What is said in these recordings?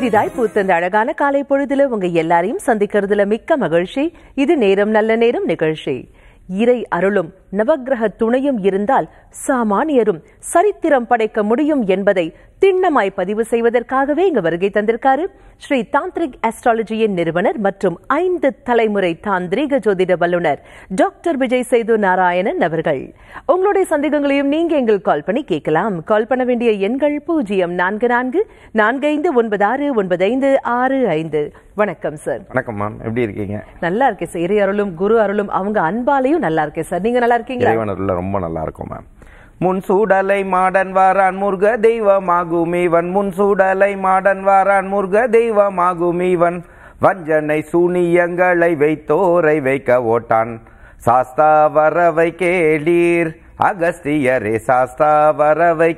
புதிதாய் பூத்த இந்த அழகான காலை பொழுதுல உங்க எல்லாரையும் சந்திக்கிறதுல மிக்க மகிழ்ச்சி இது நேரம் நல்ல நேரம் நிகழ்ச்சி இறை அருளும் நவக்கிரக துணையும் இருந்தால் சாமானியரும் சரித்திரம் படைக்க முடியும் என்பதை திண்ணமாய் பதிவு செய்வதற்காகவே இங்கு வருகை தந்திருக்காரு ஸ்ரீ தாந்திரிக் அஸ்ட்ராலஜியின் நிறுவனர் மற்றும் ஐந்து தலைமுறை தாந்திரீக ஜோதிட வல்லுனர் டாக்டர் விஜய் சேது நாராயணன் அவர்கள் உங்களுடைய சந்தேகங்களையும் நீங்க எங்களுக்கு கால் பண்ணி கேட்கலாம் கால் பண்ண வேண்டிய எண்கள் பூஜ்ஜியம் நான்கு நான்கு நான்கு ஐந்து ஒன்பது ஆறு ஒன்பது ஐந்து ஆறு ஐந்து வணக்கம் சார் வணக்கம் மேம் எப்படி இருக்கீங்க நல்லா இருக்கேன் சார் இறை அருளும் குரு அருளும் அவங்க அன்பாலையும் நல்லா இருக்கேன் சார் நீங்க நல்லா இருக்கீங்களா இறைவனருள்ள ரொம்ப நல்லா இருக்கும் மேம் முன் சூடலை மாடன் வாரான் முருக தெய்வமாகும் இவன் முன் சூடலை மாடன் வாரான் முருக தெய்வமாகும் இவன் வஞ்சனை சூனியங்களை வைத்தோரை வைக்க ஓட்டான் சாஸ்தா வரவை கேளீர் அகஸ்தியரே சாஸ்தா வரவை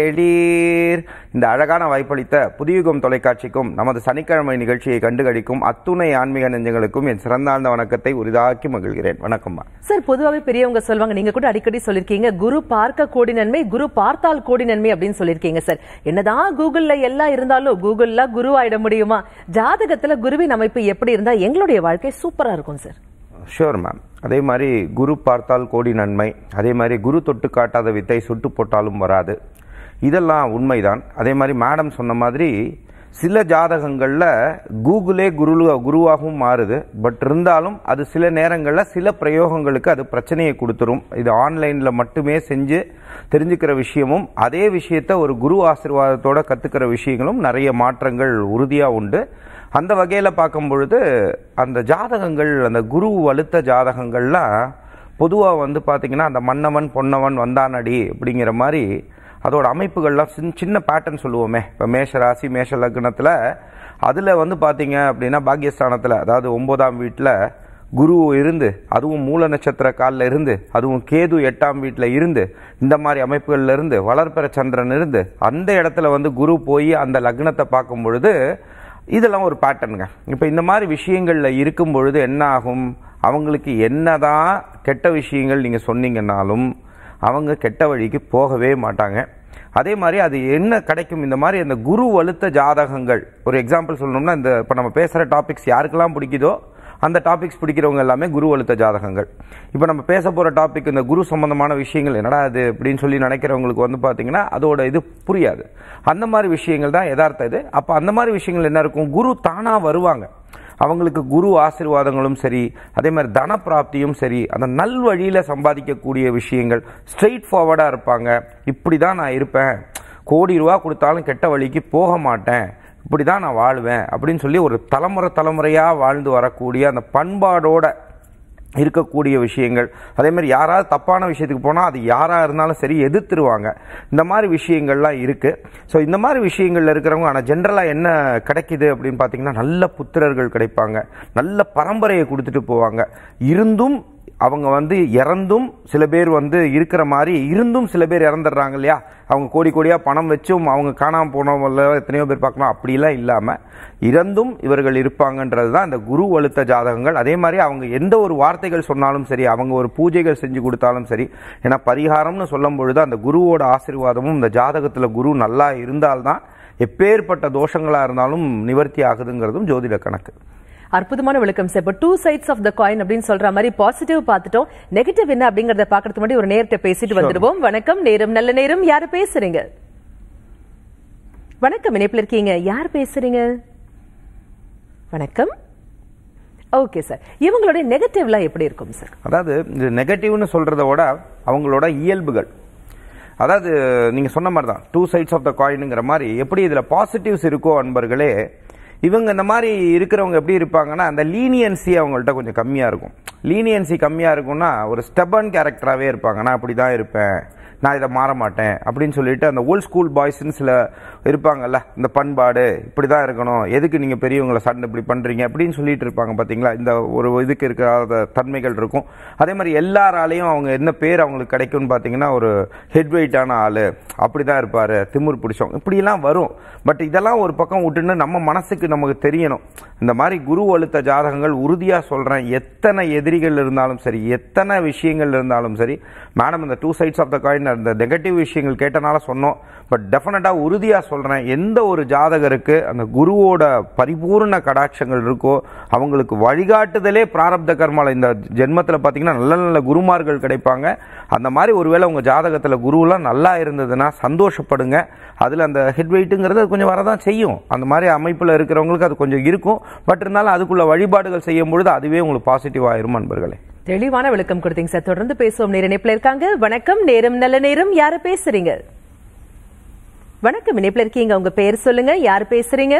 கேளீர் இந்த அழகான வாய்ப்பளித்த புதியுகம் தொலைக்காட்சிக்கும் நமது சனிக்கிழமை நிகழ்ச்சியை கண்டுகளிக்கும் அத்துணை ஆன்மீக நெஞ்சங்களுக்கும் என் சிறந்தாழ்ந்த வணக்கத்தை உரிதாக்கி மகிழ்கிறேன் வணக்கம்மா சார் பொதுவாகவே பெரியவங்க சொல்லுவாங்க நீங்க கூட அடிக்கடி சொல்லிருக்கீங்க குரு பார்க்க கோடி நன்மை குரு பார்த்தால் கோடி நன்மை அப்படின்னு சொல்லிருக்கீங்க சார் என்னதான் கூகுள்ல எல்லாம் இருந்தாலும் கூகுள்ல குரு ஆயிட முடியுமா ஜாதகத்துல குருவின் அமைப்பு எப்படி இருந்தா எங்களுடைய வாழ்க்கை சூப்பரா இருக்கும் சார் ஷூர் மேம் அதே மாதிரி குரு பார்த்தால் கோடி நன்மை அதே மாதிரி குரு தொட்டு காட்டாத வித்தை சுட்டு போட்டாலும் வராது இதெல்லாம் உண்மைதான் அதே மாதிரி மேடம் சொன்ன மாதிரி சில ஜாதகங்களில் கூகுளே குரு குருவாகவும் மாறுது பட் இருந்தாலும் அது சில நேரங்களில் சில பிரயோகங்களுக்கு அது பிரச்சனையை கொடுத்துரும் இது ஆன்லைனில் மட்டுமே செஞ்சு தெரிஞ்சுக்கிற விஷயமும் அதே விஷயத்த ஒரு குரு ஆசீர்வாதத்தோட கற்றுக்கிற விஷயங்களும் நிறைய மாற்றங்கள் உறுதியாக உண்டு அந்த வகையில் பார்க்கும் பொழுது அந்த ஜாதகங்கள் அந்த குரு வலுத்த ஜாதகங்கள்லாம் பொதுவாக வந்து பார்த்தீங்கன்னா அந்த மன்னவன் பொன்னவன் வந்தானடி அப்படிங்கிற மாதிரி அதோட அமைப்புகள்லாம் சின்ன சின்ன பேட்டர்ன் சொல்லுவோமே இப்போ மேஷ ராசி மேஷ லக்னத்தில் அதில் வந்து பார்த்தீங்க அப்படின்னா பாக்கியஸ்தானத்தில் அதாவது ஒன்பதாம் வீட்டில் குரு இருந்து அதுவும் மூல நட்சத்திர காலில் இருந்து அதுவும் கேது எட்டாம் வீட்டில் இருந்து இந்த மாதிரி அமைப்புகள்ல இருந்து வளர்பிற சந்திரன் இருந்து அந்த இடத்துல வந்து குரு போய் அந்த லக்னத்தை பார்க்கும் பொழுது இதெல்லாம் ஒரு பேட்டர்னுங்க இப்போ இந்த மாதிரி விஷயங்களில் இருக்கும் பொழுது என்ன ஆகும் அவங்களுக்கு என்னதான் கெட்ட விஷயங்கள் நீங்கள் சொன்னீங்கன்னாலும் அவங்க கெட்ட வழிக்கு போகவே மாட்டாங்க அதே மாதிரி அது என்ன கிடைக்கும் இந்த மாதிரி அந்த குரு வலுத்த ஜாதகங்கள் ஒரு எக்ஸாம்பிள் சொல்லணும்னா இந்த இப்போ நம்ம பேசுகிற டாபிக்ஸ் யாருக்கெல்லாம் பிடிக்குதோ அந்த டாபிக்ஸ் பிடிக்கிறவங்க எல்லாமே குரு வலுத்த ஜாதகங்கள் இப்போ நம்ம பேச போகிற டாபிக் இந்த குரு சம்பந்தமான விஷயங்கள் என்னடா அது அப்படின்னு சொல்லி நினைக்கிறவங்களுக்கு வந்து பார்த்தீங்கன்னா அதோட இது புரியாது அந்த மாதிரி விஷயங்கள் தான் யதார்த்த இது அப்போ அந்த மாதிரி விஷயங்கள் என்ன இருக்கும் குரு தானாக வருவாங்க அவங்களுக்கு குரு ஆசீர்வாதங்களும் சரி அதே மாதிரி தன பிராப்தியும் சரி அந்த நல் வழியில் சம்பாதிக்கக்கூடிய விஷயங்கள் ஸ்ட்ரெயிட் ஃபார்வர்டாக இருப்பாங்க இப்படி தான் நான் இருப்பேன் கோடி ரூபா கொடுத்தாலும் கெட்ட வழிக்கு போக மாட்டேன் இப்படி தான் நான் வாழ்வேன் அப்படின்னு சொல்லி ஒரு தலைமுறை தலைமுறையாக வாழ்ந்து வரக்கூடிய அந்த பண்பாடோட இருக்கக்கூடிய விஷயங்கள் அதே மாதிரி யாராவது தப்பான விஷயத்துக்கு போனால் அது யாராக இருந்தாலும் சரி எதிர்த்துருவாங்க இந்த மாதிரி விஷயங்கள்லாம் இருக்குது ஸோ இந்த மாதிரி விஷயங்கள்ல இருக்கிறவங்க ஆனால் ஜென்ரலாக என்ன கிடைக்குது அப்படின்னு பார்த்தீங்கன்னா நல்ல புத்திரர்கள் கிடைப்பாங்க நல்ல பரம்பரையை கொடுத்துட்டு போவாங்க இருந்தும் அவங்க வந்து இறந்தும் சில பேர் வந்து இருக்கிற மாதிரி இருந்தும் சில பேர் இறந்துடுறாங்க இல்லையா அவங்க கோடி கோடியாக பணம் வச்சும் அவங்க காணாமல் போனவங்கள எத்தனையோ பேர் பார்க்கலாம் அப்படிலாம் இல்லாமல் இறந்தும் இவர்கள் இருப்பாங்கன்றது தான் இந்த குரு வலுத்த ஜாதகங்கள் அதே மாதிரி அவங்க எந்த ஒரு வார்த்தைகள் சொன்னாலும் சரி அவங்க ஒரு பூஜைகள் செஞ்சு கொடுத்தாலும் சரி ஏன்னா பரிகாரம்னு சொல்லும் பொழுது அந்த குருவோட ஆசீர்வாதமும் இந்த ஜாதகத்தில் குரு நல்லா இருந்தால்தான் எப்பேற்பட்ட தோஷங்களாக இருந்தாலும் நிவர்த்தி ஆகுதுங்கிறதும் ஜோதிட கணக்கு அற்புதமான விளக்கம் சார் இப்போ two sides of the coin அப்படின்னு சொல்ற மாதிரி பாசிட்டிவ் பார்த்துட்டோம் நெகட்டிவ் என்ன அப்படிங்கறத பாக்குறதுக்கு முன்னாடி ஒரு நேரத்தை பேசிட்டு வந்துடுவோம் வணக்கம் நேரம் நல்ல நேரம் யாரு பேசுறீங்க வணக்கம் இணைப்புல இருக்கீங்க யார் பேசுறீங்க வணக்கம் ஓகே சார் இவங்களுடைய நெகட்டிவ்லாம் எப்படி இருக்கும் சார் அதாவது இது நெகட்டிவ்னு சொல்கிறத விட அவங்களோட இயல்புகள் அதாவது நீங்கள் சொன்ன மாதிரி தான் டூ சைட்ஸ் ஆஃப் த காயினுங்கிற மாதிரி எப்படி இதில் பாசிட்டிவ்ஸ் இருக்கோ அன்பர்களே இவங்க இந்த மாதிரி இருக்கிறவங்க எப்படி இருப்பாங்கன்னா அந்த லீனியன்சி அவங்கள்ட்ட கொஞ்சம் கம்மியாக இருக்கும் லீனியன்சி கம்மியாக இருக்கும்னா ஒரு ஸ்டெபன் கேரக்டராகவே இருப்பாங்க நான் அப்படி தான் இருப்பேன் நான் இதை மாற மாட்டேன் அப்படின்னு சொல்லிட்டு அந்த ஓல்ட் ஸ்கூல் பாய்ஸ்ன்னு சில இருப்பாங்கல்ல இந்த பண்பாடு இப்படி தான் இருக்கணும் எதுக்கு நீங்கள் பெரியவங்களை சண்டை இப்படி பண்ணுறீங்க அப்படின்னு சொல்லிட்டு இருப்பாங்க பார்த்தீங்களா இந்த ஒரு இதுக்கு இருக்கிற தன்மைகள் இருக்கும் அதே மாதிரி எல்லாராலையும் அவங்க என்ன பேர் அவங்களுக்கு கிடைக்கும்னு பார்த்தீங்கன்னா ஒரு ஹெட் வெயிட்டான ஆள் அப்படி தான் இருப்பார் திமிர் பிடிச்சவங்க இப்படிலாம் வரும் பட் இதெல்லாம் ஒரு பக்கம் விட்டுன்னு நம்ம மனசுக்கு நமக்கு தெரியணும் இந்த மாதிரி குரு அழுத்த ஜாதகங்கள் உறுதியாக சொல்கிறேன் எத்தனை எதிரிகள் இருந்தாலும் சரி எத்தனை விஷயங்கள் இருந்தாலும் சரி மேடம் இந்த two sides of the coin அந்த நெகட்டிவ் விஷயங்கள் கேட்டனால சொன்னோம் பட் டெஃபினட்டாக உறுதியாக சொல்கிறேன் எந்த ஒரு ஜாதகருக்கு அந்த குருவோட பரிபூர்ண கடாட்சங்கள் இருக்கோ அவங்களுக்கு வழிகாட்டுதலே பிராரப்த கர்மால இந்த ஜென்மத்தில் பார்த்தீங்கன்னா நல்ல நல்ல குருமார்கள் கிடைப்பாங்க அந்த மாதிரி ஒருவேளை உங்கள் ஜாதகத்தில் குருவெல்லாம் நல்லா இருந்ததுன்னா சந்தோஷப்படுங்க அதில் அந்த ஹெட் வெயிட்டுங்கிறது அது கொஞ்சம் வரதான் செய்யும் அந்த மாதிரி அமைப்பில் இருக்கிறவங்களுக்கு அது கொஞ்சம் இருக்கும் பட் இருந்தாலும் அதுக்குள்ள வழிபாடுகள் செய்யும் பொழுது அதுவே உங்களுக்கு பாசிட்டிவ் ஆயிரும் நண்பர்களே தெளிவான விளக்கம் கொடுத்தீங்க சார் தொடர்ந்து பேசுவோம் நேர இணைப்புல இருக்காங்க வணக்கம் நேரம் நல்ல நேரம் யாரு பேசுறீங்க வணக்கம் இணைப்புல இருக்கீங்க உங்க பேர் சொல்லுங்க யார் பேசுறீங்க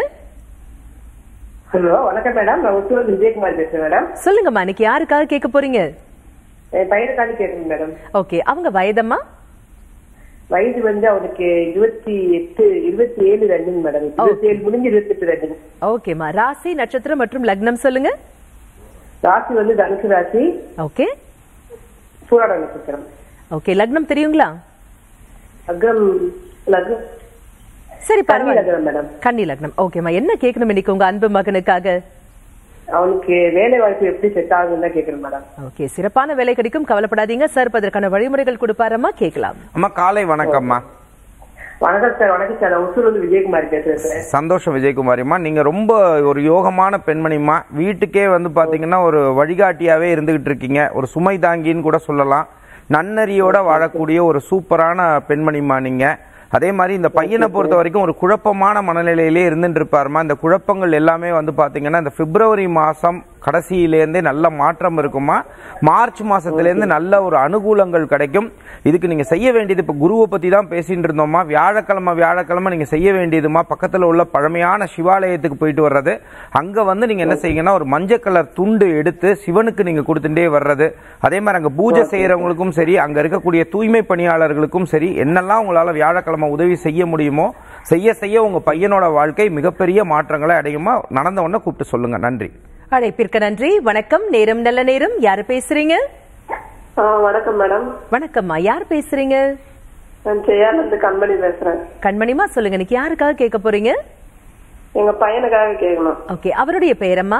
ஹலோ வணக்கம் மேடம் நான் ஒசூர் விஜயகுமார் பேசுறேன் மேடம் சொல்லுங்கம்மா இன்னைக்கு யாருக்காக கேட்க போறீங்க என் பையனுக்காண்டி கேட்குறேன் மேடம் ஓகே அவங்க வயதம்மா வயது வந்து அவனுக்கு இருபத்தி எட்டு இருபத்தி ஏழு ரன்னிங் மேடம் இருபத்தி ஏழு முடிஞ்சு இருபத்தி எட்டு ரன்னிங் ஓகேம்மா ராசி நட்சத்திரம் மற்றும் லக்னம் சொல்லுங்க ராசி வந்து தனுசு ராசி ஓகே சூராட நட்சத்திரம் ஓகே லக்னம் தெரியுங்களா அக்ரம் லக்னம் சரி கன்னி பரவாயில்ல லக்னம் மேடம் கன்னி லக்னம் ஓகேம்மா என்ன கேட்கணும் இன்னைக்கு உங்க அன்பு மகனுக்காக அவனுக்கு வேலை வாய்ப்பு எப்படி செட் ஆகுதுன்னு தான் கேட்கிறேன் மேடம் ஓகே சிறப்பான வேலை கிடைக்கும் கவலைப்படாதீங்க சார் இப்ப அதற்கான வழிமுறைகள் கொடுப்பாரம்மா கேட்கலாம் அம்மா காலை வணக்கம்மா வணக்கம் சார் வணக்கம் சார் நான் ஒசூர் வந்து விஜயகுமார் பேசுறேன் சார் சந்தோஷம் விஜயகுமாரிம்மா நீங்க ரொம்ப ஒரு யோகமான பெண்மணிம்மா வீட்டுக்கே வந்து பாத்தீங்கன்னா ஒரு வழிகாட்டியாவே இருந்துகிட்டு இருக்கீங்க ஒரு சுமை தாங்கின்னு கூட சொல்லலாம் நன்னறியோட வாழக்கூடிய ஒரு சூப்பரான பெண்மணிம்மா நீங்க அதே மாதிரி இந்த பையனை பொறுத்த வரைக்கும் ஒரு குழப்பமான மனநிலையிலே இருந்துட்டு இருப்பாருமா இந்த குழப்பங்கள் எல்லாமே வந்து பாத்தீங்கன்னா இந்த பிப்ரவரி மாசம் கடைசியிலேருந்தே நல்ல மாற்றம் இருக்குமா மார்ச் மாசத்திலேருந்து நல்ல ஒரு அனுகூலங்கள் கிடைக்கும் இதுக்கு நீங்க செய்ய வேண்டியது இப்ப குருவை பத்தி தான் பேசிட்டு இருந்தோமா வியாழக்கிழமை வியாழக்கிழமை நீங்க செய்ய வேண்டியதுமா பக்கத்துல உள்ள பழமையான சிவாலயத்துக்கு போயிட்டு வர்றது அங்க வந்து நீங்க என்ன செய்யுங்கன்னா ஒரு மஞ்சள் கலர் துண்டு எடுத்து சிவனுக்கு நீங்க கொடுத்துட்டே வர்றது அதே மாதிரி அங்க பூஜை செய்யறவங்களுக்கும் சரி அங்க இருக்கக்கூடிய தூய்மை பணியாளர்களுக்கும் சரி என்னெல்லாம் உங்களால வியாழக்கிழமை உதவி செய்ய முடியுமோ செய்ய செய்ய உங்க பையனோட வாழ்க்கை மிகப்பெரிய மாற்றங்களை அடையுமா நடந்த உடனே கூப்பிட்டு சொல்லுங்க நன்றி அழைப்பிற்கு நன்றி வணக்கம் நேரம் நல்ல நேரம் யாரு பேசுறீங்க வணக்கம் மேடம் வணக்கம்மா யார் பேசுறீங்க நான் செய்யால இருந்து கண்மணி பேசுறேன் கண்மணிமா சொல்லுங்க இன்னைக்கு யாருக்காக கேட்க போறீங்க எங்க பையனுக்காக கேட்கணும் ஓகே அவருடைய பெயரம்மா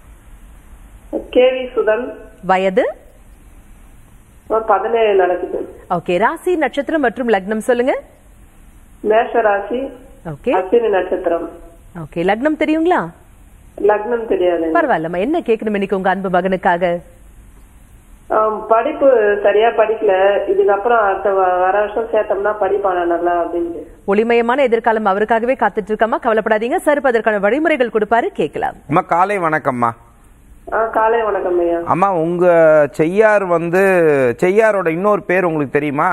கேவி சுதன் வயது பதினேழு நடக்குது ஓகே ராசி நட்சத்திரம் மற்றும் லக்னம் சொல்லுங்க மேஷ ராசி ஓகே அஸ்வினி நட்சத்திரம் ஓகே லக்னம் தெரியுங்களா லக்னம் தெரியாது பரவாயில்லம்மா என்ன கேட்கணும் இன்னைக்கு உங்க அன்பு மகனுக்காக ஆம், படிப்பு சரியா படிக்கல இதுக்கப்புறம் அடுத்த வ- வர வருஷம் சேர்த்தோம்னா படிப்பானா நல்லா அப்படின்னு ஒளிமயமான எதிர்காலம் அவருக்காகவே காத்துட்டு இருக்கமா கவலைப்படாதீங்க சார் இப்ப அதற்கான வழிமுறைகள் கொடுப்பாரு கேட்கலாம் அம்மா காலை வணக்கம்மா ஆ காலை வணக்கம் ஐயா அம்மா உங்க செய்யார் வந்து செய்யாரோட இன்னொரு பேர் உங்களுக்கு தெரியுமா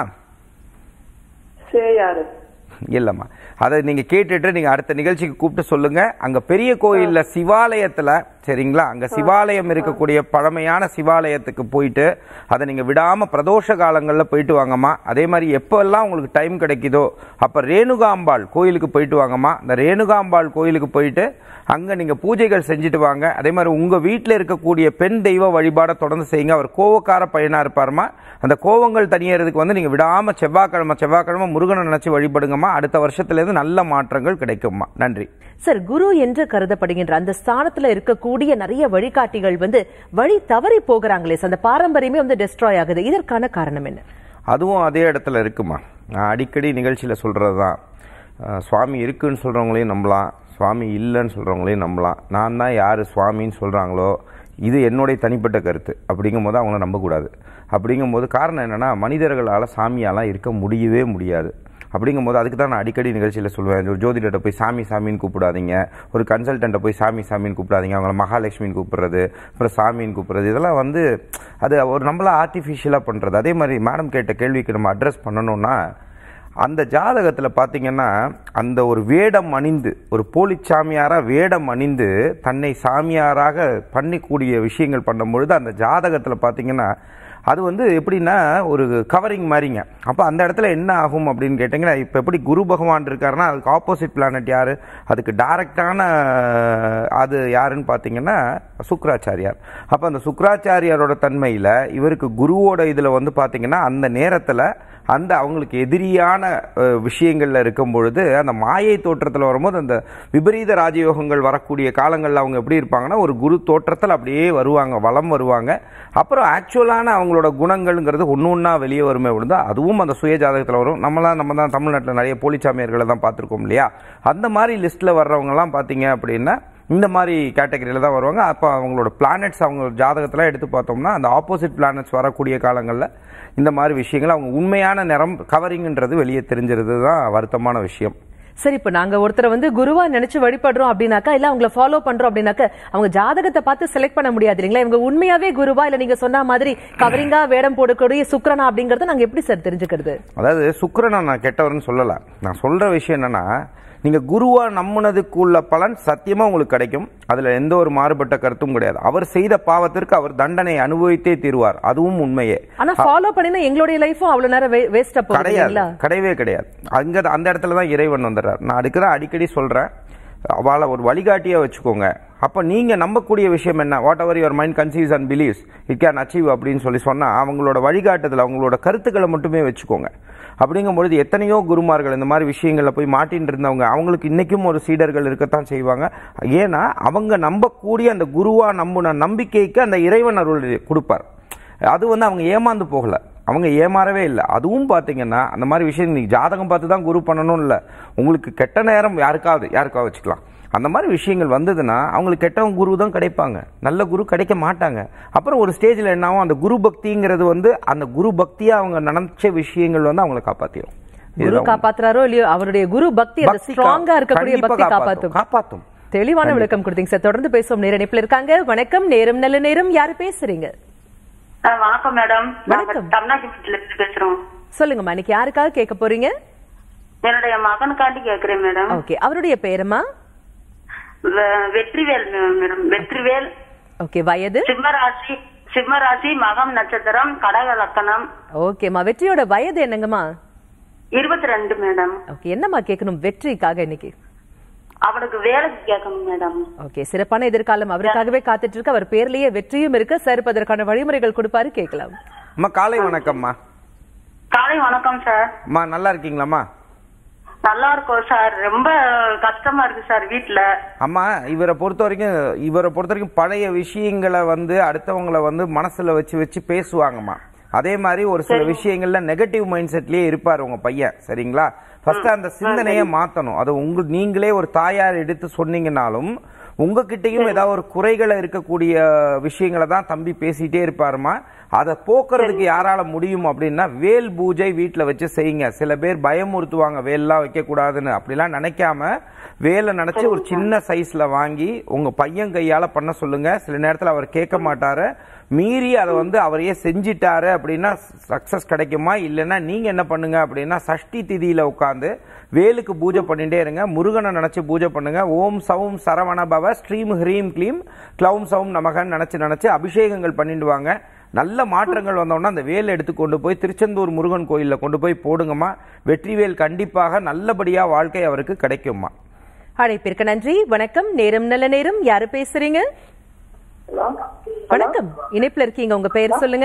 சேயாரு இல்லம்மா அதை நீங்க கேட்டுட்டு நீங்க அடுத்த நிகழ்ச்சிக்கு கூப்பிட்டு சொல்லுங்க அங்க பெரிய கோயில்ல சிவாலயத்துல சரிங்களா அங்க சிவாலயம் இருக்கக்கூடிய பழமையான சிவாலயத்துக்கு போயிட்டு அதை நீங்க விடாம பிரதோஷ காலங்கள்ல போயிட்டு வாங்கம்மா அதே மாதிரி எப்பெல்லாம் உங்களுக்கு டைம் கிடைக்குதோ அப்ப ரேணுகாம்பாள் கோயிலுக்கு போயிட்டு வாங்கம்மா இந்த ரேணுகாம்பாள் கோயிலுக்கு போயிட்டு அங்க நீங்க பூஜைகள் செஞ்சுட்டு வாங்க அதே மாதிரி உங்க வீட்டில் இருக்கக்கூடிய பெண் தெய்வ வழிபாடை தொடர்ந்து செய்யுங்க அவர் கோவக்கார பையனா இருப்பாருமா அந்த கோவங்கள் தனியறதுக்கு வந்து நீங்க விடாம செவ்வாய்க்கிழமை செவ்வாய்க்கிழமை முருகனை நினைச்சு வழிபடுங்கம்மா அடுத்த வருஷத்துல இருந்து நல்ல மாற்றங்கள் கிடைக்கும்மா நன்றி சார் குரு என்று கருதப்படுகின்ற அந்த ஸ்தானத்துல இருக்கக்கூடிய நிறைய வழிகாட்டிகள் வந்து வழி தவறி போகிறாங்களே சார் அந்த பாரம்பரியமே வந்து டெஸ்ட்ராய் ஆகுது இதற்கான காரணம் என்ன அதுவும் அதே இடத்துல இருக்குமா நான் அடிக்கடி நிகழ்ச்சியில சொல்றது தான் சுவாமி இருக்குன்னு சொல்றவங்களையும் நம்பலாம் சுவாமி இல்லைன்னு சொல்றவங்களையும் நம்பலாம் நான் தான் யார் சுவாமின்னு சொல்றாங்களோ இது என்னுடைய தனிப்பட்ட கருத்து அப்படிங்கும்போது அவங்கள நம்பக்கூடாது அப்படிங்கும்போது காரணம் என்னன்னா மனிதர்களால் சாமியாலாம் இருக்க முடியவே முடியாது அப்படிங்கும்போது அதுக்கு தான் நான் அடிக்கடி நிகழ்ச்சியில் சொல்லுவேன் ஒரு ஜோதிடர்கிட்ட போய் சாமி சாமின்னு கூப்பிடாதீங்க ஒரு கன்சல்டண்ட்டை போய் சாமி சாமின்னு கூப்பிடாதீங்க அவங்கள மகாலட்சுமின்னு கூப்பிடுறது அப்புறம் சாமின்னு கூப்பிடுறது இதெல்லாம் வந்து அது ஒரு நம்மள ஆர்டிஃபிஷியலாக பண்ணுறது அதே மாதிரி மேடம் கேட்ட கேள்விக்கு நம்ம அட்ரஸ் பண்ணணும்னா அந்த ஜாதகத்தில் பார்த்தீங்கன்னா அந்த ஒரு வேடம் அணிந்து ஒரு போலி சாமியாராக வேடம் அணிந்து தன்னை சாமியாராக பண்ணிக்கூடிய விஷயங்கள் பண்ணும்பொழுது அந்த ஜாதகத்தில் பார்த்தீங்கன்னா அது வந்து எப்படின்னா ஒரு கவரிங் மாதிரிங்க அப்போ அந்த இடத்துல என்ன ஆகும் அப்படின்னு கேட்டிங்கன்னா இப்போ எப்படி குரு பகவான் இருக்காருன்னா அதுக்கு ஆப்போசிட் பிளானட் யார் அதுக்கு டைரக்டான அது யாருன்னு பார்த்தீங்கன்னா சுக்ராச்சாரியார் அப்போ அந்த சுக்ராச்சாரியாரோட தன்மையில் இவருக்கு குருவோட இதில் வந்து பார்த்தீங்கன்னா அந்த நேரத்தில் அந்த அவங்களுக்கு எதிரியான அஹ், விஷயங்கள்ல இருக்கும் பொழுது அந்த மாயை தோற்றத்தில் வரும்போது அந்த விபரீத ராஜயோகங்கள் வரக்கூடிய காலங்களில் அவங்க எப்படி இருப்பாங்கன்னா ஒரு குரு தோற்றத்தில் அப்படியே வருவாங்க வலம் வருவாங்க அப்புறம் ஆக்சுவலான அவங்களோட குணங்கள்ங்கிறது ஒன்று ஒன்றா வெளியே வருமே விழுந்தா அதுவும் அந்த சுய ஜாதகத்தில் வரும் நம்மளாம் நம்ம தான் தமிழ்நாட்டில் நிறைய போலிச்சாமியர்களை தான் பார்த்துருக்கோம் இல்லையா அந்த மாதிரி லிஸ்ட்டில் வர்றவங்கலாம் பார்த்தீங்க அப்படின்னா இந்த மாதிரி கேட்டகரியில் தான் வருவாங்க அப்போ அவங்களோட பிளானட்ஸ் அவங்க ஜாதகத்தில் எடுத்து பார்த்தோம்னா அந்த ஆப்போசிட் பிளானட்ஸ் வரக்கூடிய காலங்களில் இந்த மாதிரி விஷயங்கள் அவங்க உண்மையான நிறம் கவரிங்ன்றது வெளியே தெரிஞ்சிருது தான் வருத்தமான விஷயம் சரி இப்ப நாங்க ஒருத்தரை வந்து குருவா நினைச்சு வழிபடுறோம் அப்படின்னாக்கா இல்ல அவங்கள ஃபாலோ பண்றோம் அப்படின்னாக்கா அவங்க ஜாதகத்தை பார்த்து செலக்ட் பண்ண முடியாது இல்லைங்களா இவங்க உண்மையாவே குருவா இல்ல நீங்க சொன்ன மாதிரி கவரிங்கா வேடம் போடக்கூடிய சுக்ரனா அப்படிங்கறத நாங்க எப்படி சார் தெரிஞ்சுக்கிறது அதாவது சுக்கிரனை நான் கெட்டவர்னு சொல்லலை நான் சொல்ற விஷயம் என்னன்னா நீங்க குருவா நம்புனதுக்குள்ள பலன் சத்தியமா உங்களுக்கு கிடைக்கும் அதுல எந்த ஒரு மாறுபட்ட கருத்தும் கிடையாது அவர் செய்த பாவத்திற்கு அவர் தண்டனை அனுபவித்தே தீருவார் அதுவும் உண்மையே ஆனா ஃபாலோ பண்ணினா எங்களுடைய லைஃபும் அவ்வளவு நேரம் வேஸ்டா போகுது கிடையாது இல்லைங்களா கிடையவே கிடையாது அங்க அந்த இடத்துல தான் இறைவன் வந்துடுறார் நான் அதுக்கு தான் அடிக்கடி சொல்றேன் அவளை ஒரு வழிகாட்டியா வச்சுக்கோங்க அப்ப நீங்க நம்பக்கூடிய விஷயம் என்ன whatever your mind conceives and believes it can achieve அப்படின்னு சொல்லி சொன்னா அவங்களோட வழிகாட்டுதல் அவங்களோட கருத்துக்களை மட்டுமே வச்சுக்கோங்க அப்படிங்கும்பொழுது எத்தனையோ குருமார்கள் இந்த மாதிரி விஷயங்களில் போய் மாட்டின்னு இருந்தவங்க அவங்களுக்கு இன்னைக்கும் ஒரு சீடர்கள் இருக்கத்தான் செய்வாங்க ஏன்னா அவங்க நம்பக்கூடிய அந்த குருவா நம்புன நம்பிக்கைக்கு அந்த இறைவன் அருள் கொடுப்பார் அது வந்து அவங்க ஏமாந்து போகல அவங்க ஏமாறவே இல்லை அதுவும் பார்த்தீங்கன்னா அந்த மாதிரி விஷயம் நீ ஜாதகம் பார்த்து தான் குரு பண்ணணும் இல்லை உங்களுக்கு கெட்ட நேரம் யாருக்காவது யாருக்காவது வச்சுக்கலாம் அந்த மாதிரி விஷயங்கள் வந்ததுன்னா அவங்களுக்கு கெட்டவங்க குரு தான் கிடைப்பாங்க நல்ல குரு கிடைக்க மாட்டாங்க அப்புறம் ஒரு ஸ்டேஜில் என்ன ஆகும் அந்த குரு பக்திங்கிறது வந்து அந்த குரு பக்தியா அவங்க நினைச்ச விஷயங்கள் வந்து அவங்களை காப்பாத்திரும் குரு இதுதான் காப்பாத்துறாரோ இல்லையோ அவருடைய குரு பக்தி அந்த பக்தி ஸ்ட்ராங்கா இருக்கக்கூடிய கண்டிப்பா பக்தி காப்பாத்தும் காப்பாத்தும் காப்பாத்தும் தெளிவான விளக்கம் கொடுத்தீங்க சார் தொடர்ந்து பேசுவோம் நேர இணைப்புல இருக்காங்க வணக்கம் நேரம் நல்ல நேரம் யாரு பேசுறீங்க ஆ, வணக்கம் மேடம் நாங்க வணக்கம். தமிழ்நாட்டுல இருந்து பேசுறோம் சொல்லுங்கம்மா இன்னைக்கு யாருக்காக கேட்க போறீங்க என்னுடைய மகனுக்காண்டி கேக்குறேன் மேடம் ஓகே அவருடைய பேருமா வெ- வெற்றிவேல் மே- மேடம் வெற்றிவேல் ஓகே வயது சிம்மராசி சிம்மராசி மகம் நட்சத்திரம் கடக லக்கணம் ஓகேம்மா வெற்றியோட வயது என்னங்கம்மா இருபத்தி ரெண்டு மேடம் ஓகே என்னம்மா கேட்கணும் வெற்றிக்காக இன்னைக்கு அவனுக்கு வேலைக்கு கேட்கணும் மேடம் ஓகே சிறப்பான எதிர்காலம் அவருக்காகவே காத்துட்டு இருக்கு அவர் பேர்லயே வெற்றியும் இருக்கு சார் இப்ப அதற்கான வழிமுறைகள் கொடுப்பாரு கேட்கலாம் அம்மா காலை வணக்கம்மா காலை வணக்கம் சார் அம்மா நல்லா இருக்கீங்களாம்மா நல்லா இருக்கோம் சார் ரொம்ப கஷ்டமா இருக்கு சார் வீட்டுல அம்மா இவரை பொறுத்த வரைக்கும் இவரை பொறுத்த வரைக்கும் பழைய விஷயங்களை வந்து அடுத்தவங்களை வந்து மனசுல வச்சு வச்சு பேசுவாங்கம்மா அதே மாதிரி ஒரு சில விஷயங்கள்ல நெகட்டிவ் மைண்ட் செட்லயே இருப்பார் உங்க பையன் சரிங்களா ஃபர்ஸ்ட் அந்த சிந்தனையை மாத்தணும் அது உங்க நீங்களே ஒரு தாயார் எடுத்து சொன்னீங்கனாலும் உங்ககிட்டயும் ஏதாவது ஒரு குறைகளை இருக்கக்கூடிய விஷயங்களை தான் தம்பி பேசிட்டே இருப்பாருமா அதை போக்குறதுக்கு யாரால முடியும் அப்படின்னா வேல் பூஜை வீட்டில் வச்சு செய்யுங்க சில பேர் பயமுறுத்துவாங்க வேல்லாம் வைக்க கூடாதுன்னு அப்படிலாம் நினைக்காம வேலை நினைச்சு ஒரு சின்ன சைஸ்ல வாங்கி உங்க பையன் கையால பண்ண சொல்லுங்க சில நேரத்தில் அவர் கேட்க மாட்டாரு மீறி அதை வந்து அவரையே செஞ்சிட்டாரு அப்படின்னா சக்சஸ் கிடைக்குமா இல்லைன்னா நீங்க என்ன பண்ணுங்க அப்படின்னா சஷ்டி திதியில உட்காந்து வேலுக்கு பூஜை பண்ணிட்டே இருங்க முருகனை நினைச்சு பூஜை பண்ணுங்க ஓம் சவும் சரவண பவ ஸ்ரீம் ஹ்ரீம் க்ளீம் க்ளௌம் சவும் நமகன் நினைச்சு நினைச்சு அபிஷேகங்கள் பண்ணிட்டு வாங்க நல்ல மாற்றங்கள் வந்தோம்னா அந்த வேலை எடுத்து கொண்டு போய் திருச்செந்தூர் முருகன் கோயில்ல கொண்டு போய் போடுங்கம்மா வெற்றிவேல் கண்டிப்பாக நல்லபடியா வாழ்க்கை அவருக்கு கிடைக்கும்மா அழைப்பிற்கு நன்றி வணக்கம் நேரம் நல்ல நேரம் யாரு பேசுறீங்க ஹலோ வணக்கம் இணைப்புல இருக்கீங்க உங்க பெயர் சொல்லுங்க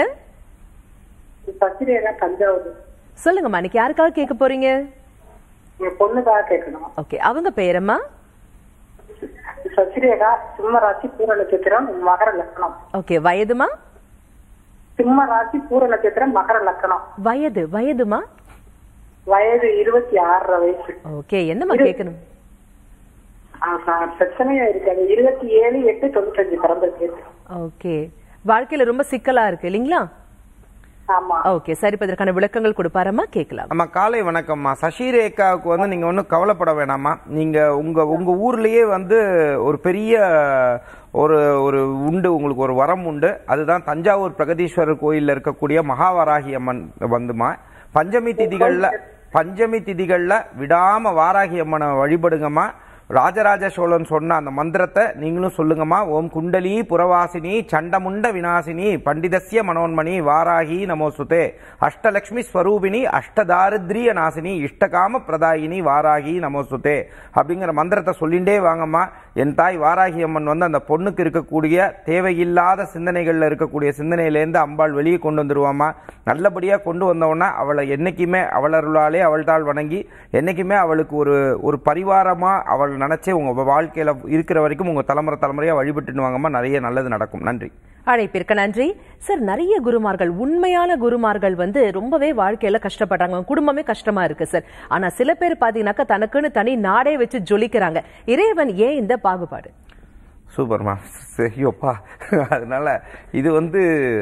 சசிரேகா தஞ்சாவூர் சொல்லுங்கம்மா இன்னைக்கு யாருக்காக கேட்க போறீங்க என் பொண்ணுக்காக கேட்கணும் ஓகே அவங்க பேரம்மா சசிரேகா சிம்ம ராசி பூர நட்சத்திரம் மகர லக்கணம் ஓகே வயதுமா சிம்ம ராசி பூர நட்சத்திரம் மகர லக்கணம் வயது வயதுமா வயது இருபத்தி ஆறரை வயசு ஓகே என்னம்மா கேட்கணும் ஆஹா, பிரச்சனையா இருக்காது இருபத்தி ஏழு எட்டு தொண்ணூத்தஞ்சு பிறந்திருக்கு ஓகே வாழ்க்கையில ரொம்ப சிக்கலா இருக்கு இல்லைங்களா ஆமா ஓகே சரி இப்ப இதற்கான விளக்கங்கள் கொடுப்பாரம்மா கேட்கலாம் அம்மா காலை வணக்கம்மா சசிரேகாவுக்கு வந்து நீங்க ஒன்றும் கவலைப்பட வேணாம்மா நீங்க உங்க உங்க ஊர்லயே வந்து ஒரு பெரிய ஒரு ஒரு உண்டு உங்களுக்கு ஒரு வரம் உண்டு அதுதான் தஞ்சாவூர் பிரகதீஸ்வரர் கோயில்ல இருக்கக்கூடிய மகாவராகி அம்மன் வந்துமா பஞ்சமி திதிகள்ல பஞ்சமி திதிகள்ல விடாம வாராகி அம்மனை வழிபடுங்கம்மா ராஜராஜ சோழன் சொன்ன அந்த மந்திரத்தை நீங்களும் சொல்லுங்கம்மா ஓம் குண்டலி புறவாசினி சண்டமுண்ட விநாசினி பண்டிதஸ்ய மனோன்மணி வாராகி நமோசுதே அஷ்டலக்ஷ்மி ஸ்வரூபிணி அஷ்டதாரித்ரிய நாசினி இஷ்டகாம பிரதாயினி வாராகி நமோசுதே அப்படிங்கிற மந்திரத்தை சொல்லிண்டே வாங்கம்மா என் தாய் வாராகி அம்மன் வந்து அந்த பொண்ணுக்கு இருக்கக்கூடிய தேவையில்லாத சிந்தனைகள்ல இருக்கக்கூடிய சிந்தனையிலேருந்து அம்பாள் வெளியே கொண்டு வந்துருவாமா நல்லபடியா கொண்டு வந்தவொன்னா அவளை என்னைக்குமே அவளருளாலே அவள் தாள் வணங்கி என்னைக்குமே அவளுக்கு ஒரு ஒரு பரிவாரமா அவள் நினைச்சே உங்க வாழ்க்கையில இருக்கிற வரைக்கும் உங்க தலைமுறை தலைமுறையா வழிபட்டுன்னு வாங்கம்மா நிறைய நல்லது நடக்கும் நன்றி அழைப்பிற்கு நன்றி சார் நிறைய குருமார்கள் உண்மையான குருமார்கள் வந்து ரொம்பவே வாழ்க்கையில கஷ்டப்படுறாங்க அவங்க குடும்பமே கஷ்டமா இருக்கு சார் ஆனா சில பேர் பாத்தீங்கன்னாக்கா தனக்குன்னு தனி நாடே வச்சு ஜொலிக்கிறாங்க இறைவன் ஏன் இந்த பாகுபாடு சூப்பர்மா ஐயோப்பா அதனால இது வந்து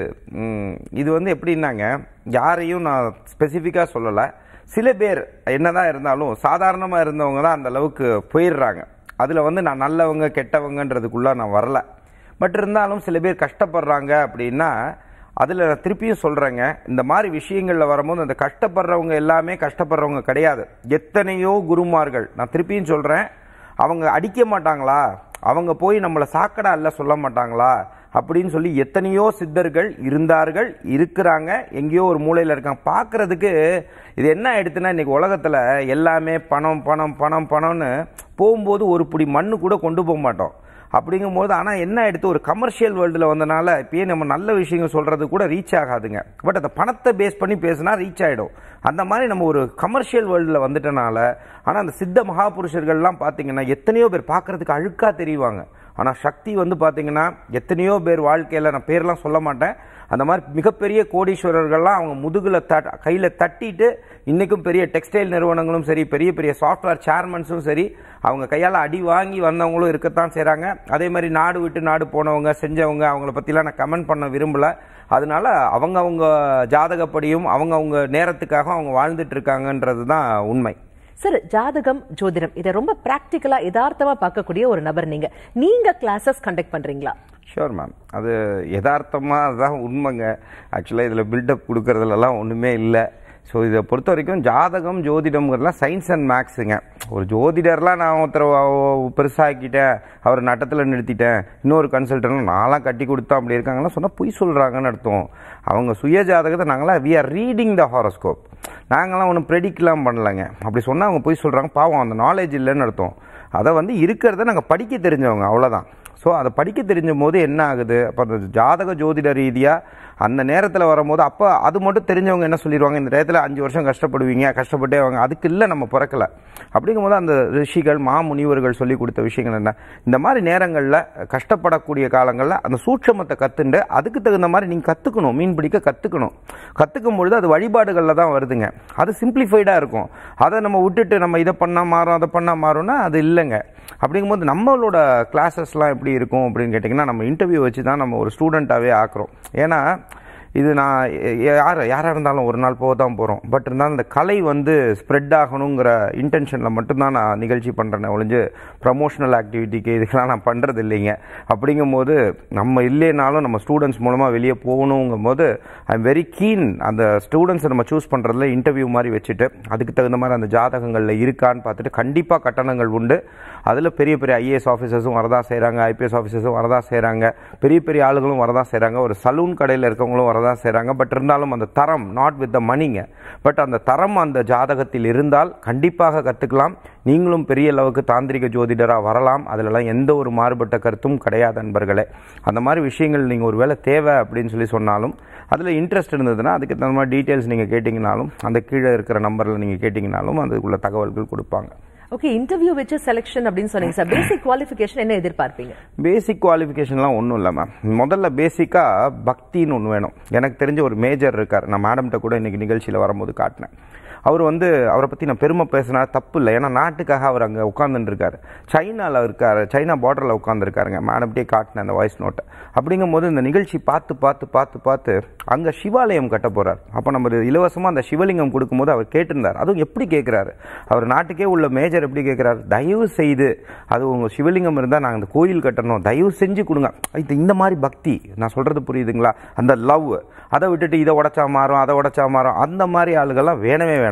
ம், இது வந்து எப்படின்னாங்க யாரையும் நான் ஸ்பெசிஃபிக்காக சொல்லலை சில பேர் என்னதான் இருந்தாலும் சாதாரணமாக இருந்தவங்க தான் அந்த அளவுக்கு போயிடுறாங்க அதில் வந்து நான் நல்லவங்க கெட்டவங்கன்றதுக்குள்ளே நான் வரல பட் இருந்தாலும் சில பேர் கஷ்டப்படுறாங்க அப்படின்னா அதில் நான் திருப்பியும் சொல்கிறேங்க இந்த மாதிரி விஷயங்களில் வரும்போது அந்த கஷ்டப்படுறவங்க எல்லாமே கஷ்டப்படுறவங்க கிடையாது எத்தனையோ குருமார்கள் நான் திருப்பியும் சொல்கிறேன் அவங்க அடிக்க மாட்டாங்களா அவங்க போய் நம்மளை சாக்கடை அல்ல சொல்ல மாட்டாங்களா அப்படின்னு சொல்லி எத்தனையோ சித்தர்கள் இருந்தார்கள் இருக்கிறாங்க எங்கேயோ ஒரு மூலையில் இருக்காங்க பார்க்கறதுக்கு இது என்ன ஆயிடுத்துன்னா இன்னைக்கு உலகத்தில் எல்லாமே பணம் பணம் பணம் பணம்னு போகும்போது ஒரு புடி மண்ணு கூட கொண்டு போக மாட்டோம் அப்படிங்கும்போது ஆனால் என்ன எடுத்து ஒரு கமர்ஷியல் வேர்ல்டில் வந்தனால இப்பயே நம்ம நல்ல விஷயங்கள் சொல்கிறது கூட ரீச் ஆகாதுங்க பட் அந்த பணத்தை பேஸ் பண்ணி பேசினா ரீச் ஆகிடும் அந்த மாதிரி நம்ம ஒரு கமர்ஷியல் வேர்ல்டில் வந்துட்டனால ஆனால் அந்த சித்த மகாபுருஷர்கள்லாம் பார்த்தீங்கன்னா எத்தனையோ பேர் பார்க்கறதுக்கு அழுக்காக தெரிவாங்க ஆனால் சக்தி வந்து பார்த்தீங்கன்னா எத்தனையோ பேர் வாழ்க்கையில் நான் பேர்லாம் சொல்ல மாட்டேன் அந்த மாதிரி மிகப்பெரிய கோடீஸ்வரர்கள்லாம் அவங்க முதுகில் தட் கையில் தட்டிட்டு இன்றைக்கும் பெரிய டெக்ஸ்டைல் நிறுவனங்களும் சரி பெரிய பெரிய சாஃப்ட்வேர் சேர்மன்ஸும் சரி அவங்க கையால் அடி வாங்கி வந்தவங்களும் இருக்கத்தான் செய்கிறாங்க அதே மாதிரி நாடு விட்டு நாடு போனவங்க செஞ்சவங்க அவங்கள பற்றிலாம் நான் கமெண்ட் பண்ண விரும்பல அதனால அவங்க அவங்க ஜாதகப்படியும் அவங்க அவங்க நேரத்துக்காக அவங்க வாழ்ந்துட்டு இருக்காங்கன்றது தான் உண்மை சார் ஜாதகம் ஜோதிடம் இதை ரொம்ப பிராக்டிக்கலா யதார்த்தமா பார்க்கக்கூடிய ஒரு நபர் நீங்க நீங்க கிளாஸஸ் கண்டக்ட் பண்றீங்களா ஷோர் மேம் அது யதார்த்தமாக அதுதான் உண்மைங்க ஆக்சுவலாக இதில் பில்டப் கொடுக்கறதுலலாம் ஒன்றுமே இல்லை ஸோ இதை பொறுத்த வரைக்கும் ஜாதகம் ஜோதிடம்ங்கிறதுலாம் சயின்ஸ் அண்ட் மேக்ஸுங்க ஒரு ஜோதிடர்லாம் நான் ஒருத்தர் வ- பெருசாக்கிட்டேன் அவர் நட்டத்தில் நிறுத்திட்டேன் இன்னொரு கன்சல்டன்ட் நான்லாம் கட்டி கொடுத்தா அப்படி இருக்காங்கலாம் சொன்னால் பொய் சொல்கிறாங்கன்னு அர்த்தம் அவங்க சுய ஜாதகத்தை நாங்களாம் we are reading the horoscope நாங்களாம் ஒன்றும் ப்ரெடிக்ட்லாம் பண்ணலைங்க அப்படி சொன்னால் அவங்க பொய் சொல்கிறாங்க பாவம் அந்த நாலேஜ் இல்லைன்னு அர்த்தம் அதை வந்து இருக்கிறத நாங்கள் படிக்க தெரிஞ்சவங்க அவ்வளோதான் ஸோ அதை படிக்க தெரிஞ்ச போது என்ன ஆகுது அப்போ அந்த ஜாதக ஜோதிட ரீதியாக அந்த நேரத்தில் வரும்போது அப்போ அது மட்டும் தெரிஞ்சவங்க என்ன சொல்லிடுவாங்க இந்த நேரத்தில் அஞ்சு வருஷம் கஷ்டப்படுவீங்க கஷ்டப்பட்டே வாங்க அதுக்கு இல்லை நம்ம பிறக்கல அப்படிங்கும்போது அந்த ரிஷிகள் மாமுனிவர்கள் சொல்லி கொடுத்த விஷயங்கள் என்ன இந்த மாதிரி நேரங்களில் கஷ்டப்படக்கூடிய காலங்களில் அந்த சூட்சமத்தை கற்றுண்டு அதுக்கு தகுந்த மாதிரி நீங்கள் கற்றுக்கணும் மீன் பிடிக்க கற்றுக்கணும் கற்றுக்கும் பொழுது அது வழிபாடுகளில் தான் வருதுங்க அது சிம்பிளிஃபைடாக இருக்கும் அதை நம்ம விட்டுட்டு நம்ம இதை பண்ணால் மாறும் அதை பண்ணால் மாறும்னா அது இல்லைங்க அப்படிங்கும்போது நம்மளோட கிளாஸஸ்லாம் எப்படி இருக்கும் அப்படின்னு கேட்டிங்கன்னா நம்ம இன்டர்வியூ வச்சு தான் நம்ம ஒரு ஸ்டூடெண்ட்டாகவே ஆக்குறோம் ஏன்னா இது நான் எ- யார் யாராக இருந்தாலும் ஒரு நாள் போக தான் போகிறோம் பட் இருந்தாலும் இந்த கலை வந்து ஸ்ப்ரெட் ஆகணுங்கிற இன்டென்ஷனில் மட்டும்தான் நான் நிகழ்ச்சி பண்ணுறேன் ஒழிஞ்சு ப்ரமோஷனல் ஆக்டிவிட்டிக்கு இதுக்கெல்லாம் நான் பண்ணுறது இல்லைங்க அப்படிங்கும்போது நம்ம இல்லைனாலும் நம்ம ஸ்டூடெண்ட்ஸ் மூலமாக வெளியே போகணுங்கும் போது ஐ எம் வெரி கீன் அந்த ஸ்டூடெண்ட்ஸை நம்ம சூஸ் பண்ணுறதுல இன்டர்வியூ மாதிரி வச்சுட்டு அதுக்கு தகுந்த மாதிரி அந்த ஜாதகங்களில் இருக்கான்னு பார்த்துட்டு கண்டிப்பாக கட்டணங்கள் உண்டு அதில் பெரிய பெரிய ஐஏஎஸ் ஆஃபீஸர்ஸும் வரதான் செய்கிறாங்க ஐபிஎஸ் ஆஃபீஸர்ஸும் வரதான் செய்கிறாங்க பெரிய பெரிய ஆளுகளும் வரதான் செய்கிறாங்க ஒரு சலூன் கடையில் இருக்கவங்களும் வரதான் செய்கிறாங்க பட் இருந்தாலும் அந்த தரம் நாட் வித் த மணிங்க பட் அந்த தரம் அந்த ஜாதகத்தில் இருந்தால் கண்டிப்பாக கற்றுக்கலாம் நீங்களும் பெரிய அளவுக்கு தாந்திரிக ஜோதிடராக வரலாம் அதிலலாம் எந்த ஒரு மாறுபட்ட கருத்தும் கிடையாது நண்பர்களே அந்த மாதிரி விஷயங்கள் நீங்கள் ஒரு வேளை தேவை அப்படின்னு சொல்லி சொன்னாலும் அதில் இன்ட்ரெஸ்ட் இருந்ததுன்னா அதுக்கு தகுந்த மாதிரி டீட்டெயில்ஸ் நீங்கள் கேட்டிங்கனாலும் அந்த கீழே இருக்கிற நம்பரில் நீங்கள் கேட்டிங்கனாலும் அதுக்குள்ள தகவல்கள் கொடுப்பாங்க ஓகே இன்டர்வியூ வச்சு செலெக்ஷன் அப்படின்னு சொன்னீங்க சார் பேசிக் குவாலிஃபிகேஷன் என்ன எதிர்பார்ப்பீங்க பேசிக் குவாலிஃபிகேஷன்லாம் ஒன்றும் இல்லை மேம் முதல்ல பேசிக்காக பக்தின்னு ஒன்று வேணும் எனக்கு தெரிஞ்ச ஒரு மேஜர் இருக்கார் நான் மேடம்கிட்ட கூட இன்னைக்கு நிகழ்ச்சியில் வரும்போது காட்டினேன் அவர் வந்து அவரை பற்றி நான் பெருமை பேசினா தப்பு இல்லை ஏன்னா நாட்டுக்காக அவர் அங்கே உட்காந்துட்டு இருக்காரு சைனாவில் இருக்கார் சைனா பார்டரில் உட்காந்துருக்காருங்க மேடம்கிட்டே காட்டினேன் அந்த வாய்ஸ் நோட்டை அப்படிங்கும்போது இந்த நிகழ்ச்சி பார்த்து பார்த்து பார்த்து பார்த்து அங்கே சிவாலயம் கட்ட போகிறார் அப்போ நம்ம இலவசமாக அந்த சிவலிங்கம் கொடுக்கும்போது அவர் கேட்டிருந்தார் அதுவும் எப்படி கேட்குறாரு அவர் நாட்டுக்கே உள்ள மேஜர் எப்படி கேட்குறாரு தயவு செய்து அது உங்கள் சிவலிங்கம் இருந்தால் நாங்கள் அந்த கோயில் கட்டணும் தயவு செஞ்சு கொடுங்க இது இந்த மாதிரி பக்தி நான் சொல்கிறது புரியுதுங்களா அந்த லவ் அதை விட்டுட்டு இதை உடைச்சா மாறும் அதை உடைச்சா மாறும் அந்த மாதிரி ஆளுகள்லாம் வேணவே வேணாம்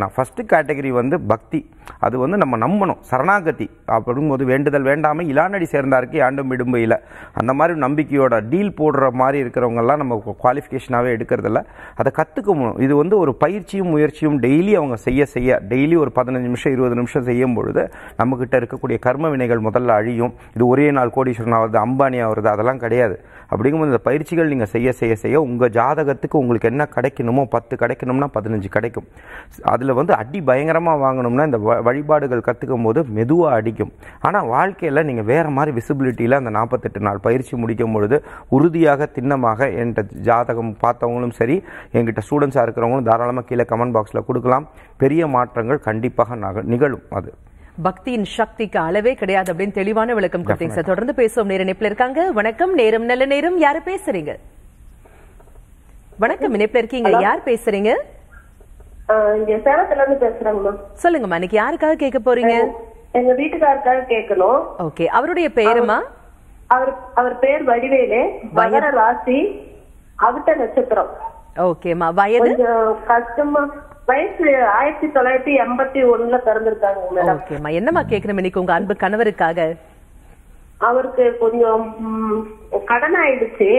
வேணாம் ஃபர்ஸ்ட் கேட்டகரி வந்து பக்தி அது வந்து நம்ம நம்பணும் சரணாகதி அப்படிங்கும்போது வேண்டுதல் வேண்டாமல் இலானடி சேர்ந்தாருக்கு ஆண்டும் விடும்பையில் அந்த மாதிரி நம்பிக்கையோட டீல் போடுற மாதிரி இருக்கிறவங்கெல்லாம் நம்ம குவாலிஃபிகேஷனாகவே எடுக்கிறதில்ல அதை கற்றுக்கணும் இது வந்து ஒரு பயிற்சியும் முயற்சியும் டெய்லி அவங்க செய்ய செய்ய டெய்லி ஒரு பதினஞ்சு நிமிஷம் இருபது நிமிஷம் செய்யும் பொழுது நம்மக்கிட்ட இருக்கக்கூடிய கர்ம வினைகள் முதல்ல அழியும் இது ஒரே நாள் கோடீஸ்வரன் ஆகுது அம்பானி ஆகுறது அதெல்லாம் கிடையாது அப்படிங்கும்போது இந்த பயிற்சிகள் நீங்கள் செய்ய செய்ய செய்ய உங்கள் ஜாதகத்துக்கு உங்களுக்கு என்ன கிடைக்கணுமோ பத்து கிடைக்கணும்னா பதினஞ்சு கிடைக்கும் அதில் வந்து அடி பயங்கரமாக வாங்கணும்னா இந்த வ- வழிபாடுகள் கற்றுக்கும் போது மெதுவாக அடிக்கும் ஆனால் வாழ்க்கையில் நீங்கள் வேறு மாதிரி விசிபிலிட்டியில் அந்த நாற்பத்தெட்டு நாள் பயிற்சி முடிக்கும் பொழுது உறுதியாக திண்ணமாக என்கிட்ட ஜாதகம் பார்த்தவங்களும் சரி என்கிட்ட ஸ்டூடெண்ட்ஸாக இருக்கிறவங்களும் தாராளமாக கீழே கமெண்ட் பாக்ஸில் கொடுக்கலாம் பெரிய மாற்றங்கள் கண்டிப்பாக நக- நிகழும் அது பக்தியின் சக்திக்கு அளவே கிடையாது அப்படின்னு தெளிவான விளக்கம் கொடுத்தீங்க சார் தொடர்ந்து பேசுவோம் நேர இணைப்புல இருக்காங்க வணக்கம் நேரம் நல்ல நேரம் யாரு பேசுறீங்க வணக்கம் இணைப்புல இருக்கீங்க யார் பேசுறீங்க ஆஹ் இங்க சேலத்துல இருந்து பேசுறேங்க மேம் சொல்லுங்கம்மா இன்னைக்கு யாருக்காக கேட்க போறீங்க எங்க வீட்டுக்காருக்காக கேட்கணும் ஓகே அவருடைய பெயருமா அவர் அவர் பேர் வடிவேலு மகர ராசி அவிட்ட நட்சத்திரம் ஓகேம்மா வயது கொஞ்சம் கஷ்டமா வயசு ஆயிரத்தி தொள்ளாயிரத்தி எண்பத்தி ஒண்ணுல பிறந்திருக்காங்க மேடம் ஓகேம்மா என்னம்மா கேட்கணும் இன்னைக்கு உங்க அன்பு கணவருக்காக அவருக்கு கொஞ்சம் ம், கடன் ஆயிடுச்சு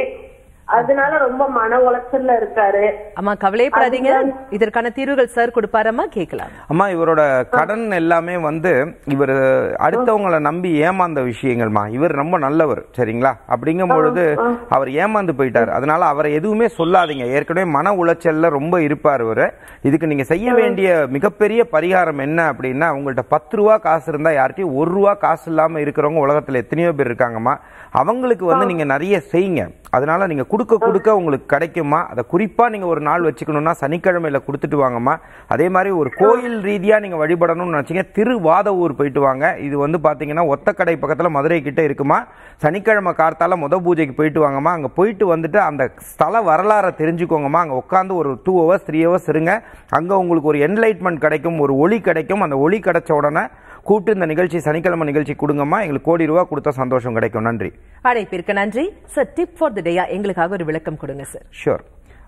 அதனால ரொம்ப மன உளைச்சல்ல இருக்காரு அம்மா கவலையப்படாதீங்க இதற்கான தீர்வுகள் சார் கொடுப்பாரம்மா கேட்கலாம் அம்மா இவரோட கடன் எல்லாமே வந்து இவர் அடுத்தவங்கள நம்பி ஏமாந்த விஷயங்கள்மா இவர் ரொம்ப நல்லவர் சரிங்களா அப்படிங்கும் பொழுது அவர் ஏமாந்து போயிட்டார் அதனால அவரை எதுவுமே சொல்லாதீங்க ஏற்கனவே மன உளைச்சல்ல ரொம்ப இருப்பார் இவர் இதுக்கு நீங்க செய்ய வேண்டிய மிகப்பெரிய பரிகாரம் என்ன அப்படின்னா உங்கள்ட்ட பத்து ரூபா காசு இருந்தா யார்கிட்டயும் ஒரு ரூபா காசு இல்லாம இருக்கிறவங்க உலகத்துல எத்தனையோ பேர் இருக்காங்கம்மா அவங்களுக்கு வந்து நீங்க நிறைய செய்யுங்க அதனால நீங்க கொடுக்க கொடுக்க உங்களுக்கு கிடைக்குமா அதை குறிப்பா நீங்க ஒரு நாள் வச்சுக்கணும்னா சனிக்கிழமையில கொடுத்துட்டு வாங்கம்மா அதே மாதிரி ஒரு கோயில் ரீதியா நீங்க வழிபடணும்னு நினைச்சீங்க திருவாதவூர் போயிட்டு வாங்க இது வந்து பாத்தீங்கன்னா ஒத்தக்கடை பக்கத்துல மதுரை கிட்ட இருக்குமா சனிக்கிழமை கார்த்தால முத பூஜைக்கு போயிட்டு வாங்கம்மா அங்க போயிட்டு வந்துட்டு அந்த ஸ்தல வரலாறை தெரிஞ்சுக்கோங்கம்மா அங்க உட்காந்து ஒரு டூ ஹவர்ஸ் த்ரீ ஹவர்ஸ் இருங்க அங்க உங்களுக்கு ஒரு என்லைட்மெண்ட் கிடைக்கும் ஒரு ஒளி கிடைக்கும் அந்த ஒளி கிடைச்ச உடனே கூப்பிட்டு இந்த நிகழ்ச்சி சனிக்கிழமை நிகழ்ச்சி கொடுங்கம்மா எங்களுக்கு கோடி ரூபா கொடுத்தா சந்தோஷம் கிடைக்கும் நன்றி அழைப்பிற்கு நன்றி சார் டிப் ஃபார் த டேயா எங்களுக்காக ஒரு விளக்கம் கொடுங்க சார் ஷூர்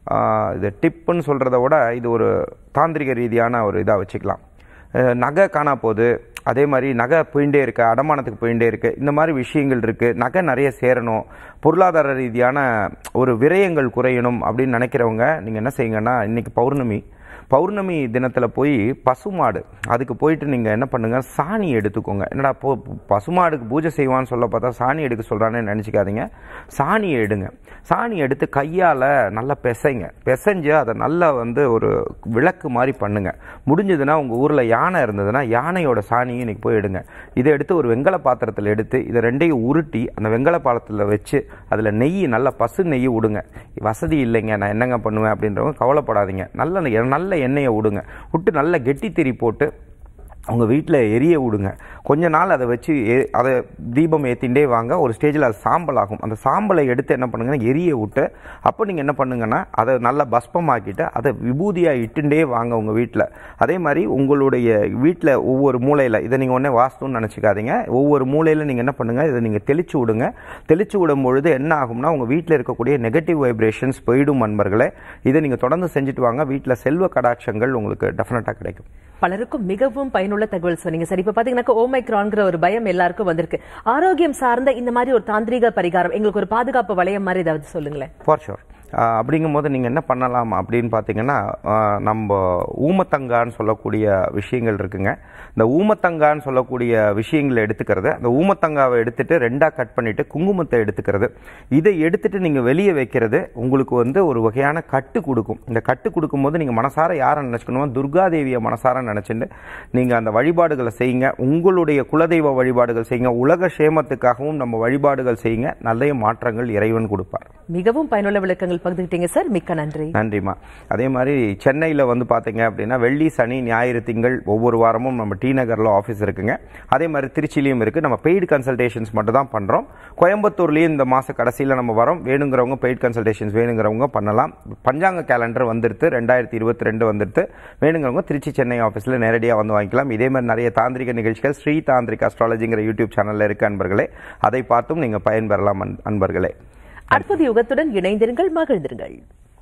இது டிப்புன்னு சொல்கிறத விட இது ஒரு தாந்திரிக ரீதியான ஒரு இதாக வச்சுக்கலாம் அஹ் நகை காணா போகுது அதே மாதிரி நகை போயிட்டே இருக்கு அடமானத்துக்கு போயிட்டே இருக்கு இந்த மாதிரி விஷயங்கள் இருக்கு நகை நிறைய சேரணும் பொருளாதார ரீதியான ஒரு விரயங்கள் குறையணும் அப்படின்னு நினைக்கிறவங்க நீங்கள் என்ன செய்யுங்கன்னா இன்னைக்கு பௌர்ணமி பௌர்ணமி தினத்தில் போய் பசுமாடு அதுக்கு போயிட்டு நீங்கள் என்ன பண்ணுங்க சாணி எடுத்துக்கோங்க என்னடா போ பசுமாடுக்கு பூஜை செய்வான்னு சொல்ல பார்த்தா சாணி எடுக்க சொல்கிறானே நினச்சிக்காதீங்க சாணியை எடுங்க சாணி எடுத்து கையால் நல்லா பிசைங்க பிசைஞ்சு அதை நல்லா வந்து ஒரு விளக்கு மாதிரி பண்ணுங்க முடிஞ்சதுன்னா உங்கள் ஊரில் யானை இருந்ததுன்னா யானையோட சாணியை இன்னைக்கு போய் எடுங்க இதை எடுத்து ஒரு வெங்கல பாத்திரத்தில் எடுத்து இதை ரெண்டையும் உருட்டி அந்த வெங்கல பாத்திரத்தில் வச்சு அதில் நெய் நல்ல பசு நெய் விடுங்க வசதி இல்லைங்க நான் என்னங்க பண்ணுவேன் அப்படின்றவங்க கவலைப்படாதீங்க நல்ல நெய்- நல்ல எண்ணெயை விடுங்க விட்டு நல்ல கெட்டி திரி போட்டு உங்கள் வீட்டில் எரிய விடுங்க கொஞ்ச நாள் அதை வச்சு எ- அதை தீபம் ஏற்றிண்டே வாங்க ஒரு ஸ்டேஜில் அது சாம்பல் ஆகும் அந்த சாம்பலை எடுத்து என்ன பண்ணுங்கன்னா எரிய விட்டு அப்போ நீங்கள் என்ன பண்ணுங்கன்னா அதை நல்லா பஸ்பமாக்கிட்டு அதை விபூதியாக இட்டுண்டே வாங்க உங்கள் வீட்டில் அதே மாதிரி உங்களுடைய வீட்டில் ஒவ்வொரு மூலையில் இதை நீங்கள் ஒன்றே வாஸ்துன்னு நினச்சிக்காதீங்க ஒவ்வொரு மூலையில் நீங்கள் என்ன பண்ணுங்கள் இதை நீங்கள் தெளிச்சு விடுங்க தெளிச்சு விடும் பொழுது என்ன ஆகும்னா உங்கள் வீட்டில் இருக்கக்கூடிய நெகட்டிவ் வைப்ரேஷன்ஸ் போயிடும் நண்பர்களே இதை நீங்கள் தொடர்ந்து செஞ்சுட்டு வாங்க வீட்டில் செல்வ கடாட்சங்கள் உங்களுக்கு டெஃபினட்டாக கிடைக்கும் பலருக்கும் மிகவும் பயனுள்ள தகவல் சொன்னீங்க சார் இப்ப பாத்தீங்கன்னா ஓமைக்ரான்ங்கிற ஒரு பயம் எல்லாருக்கும் வந்திருக்கு ஆரோக்கியம் சார்ந்த இந்த மாதிரி ஒரு தாந்திரிக பரிகாரம் எங்களுக்கு ஒரு பாதுகாப்பு வளையம் மாதிரி ஏதாவது சொல்லுங்களேன் ஃபார் ஷுர் அப்படிங்கும்போது நீங்கள் என்ன பண்ணலாம் அப்படின்னு பார்த்தீங்கன்னா ஆஹ் நம்ம ஊமத்தங்கான்னு சொல்லக்கூடிய விஷயங்கள் இருக்குங்க இந்த ஊமத்தங்கான்னு சொல்லக்கூடிய விஷயங்களை எடுத்துக்கிறது அந்த ஊமத்தங்காவை எடுத்துட்டு ரெண்டாக கட் பண்ணிட்டு குங்குமத்தை எடுத்துக்கிறது இதை எடுத்துட்டு நீங்கள் வெளியே வைக்கிறது உங்களுக்கு வந்து ஒரு வகையான கட்டு கொடுக்கும் இந்த கட்டு கொடுக்கும்போது நீங்கள் மனசார யாரை நினச்சிக்கணுமோ துர்காதேவியை மனசார நினச்சிட்டு நீங்கள் அந்த வழிபாடுகளை செய்யுங்க உங்களுடைய குலதெய்வ வழிபாடுகள் செய்யுங்க உலக சேமத்துக்காகவும் நம்ம வழிபாடுகள் செய்யுங்க நல்ல மாற்றங்கள் இறைவன் கொடுப்பார் மிகவும் பயனுள்ள விளக்கங்கள் பகிர்ந்துக்கிட்டீங்க சார் மிக்க நன்றி நன்றிம்மா அதே மாதிரி சென்னையில் வந்து பார்த்தீங்க அப்படின்னா வெள்ளி சனி ஞாயிறு திங்கள் ஒவ்வொரு வாரமும் நம்ம டி நகரில் ஆஃபீஸ் இருக்குங்க அதே மாதிரி திருச்சிலையும் இருக்குது நம்ம பெய்டு கன்சல்டேஷன்ஸ் மட்டும் தான் பண்ணுறோம் கோயம்புத்தூர்லேயும் இந்த மாத கடைசியில் நம்ம வரோம் வேணுங்கிறவங்க பெய்டு கன்சல்டேஷன்ஸ் வேணுங்கிறவங்க பண்ணலாம் பஞ்சாங்க கேலண்டர் வந்துடுத்து ரெண்டாயிரத்தி இருபத்தி ரெண்டு வந்துடுத்து வேணுங்கிறவங்க திருச்சி சென்னை ஆஃபீஸில் நேரடியாக வந்து வாங்கிக்கலாம் இதே மாதிரி நிறைய தாந்திரிக நிகழ்ச்சிகள் ஸ்ரீ தாந்திரிக் அஸ்ட்ராலஜிங்கிற யூடியூப் சேனலில் இருக்கு அன்பர்களே அதை பார்த்தும் நீங்கள் பயன்பெறலாம் அன்- அன்பர்களே அற்புத யுகத்துடன் இணைந்திருங்கள் மகிழ்ந்திருங்கள்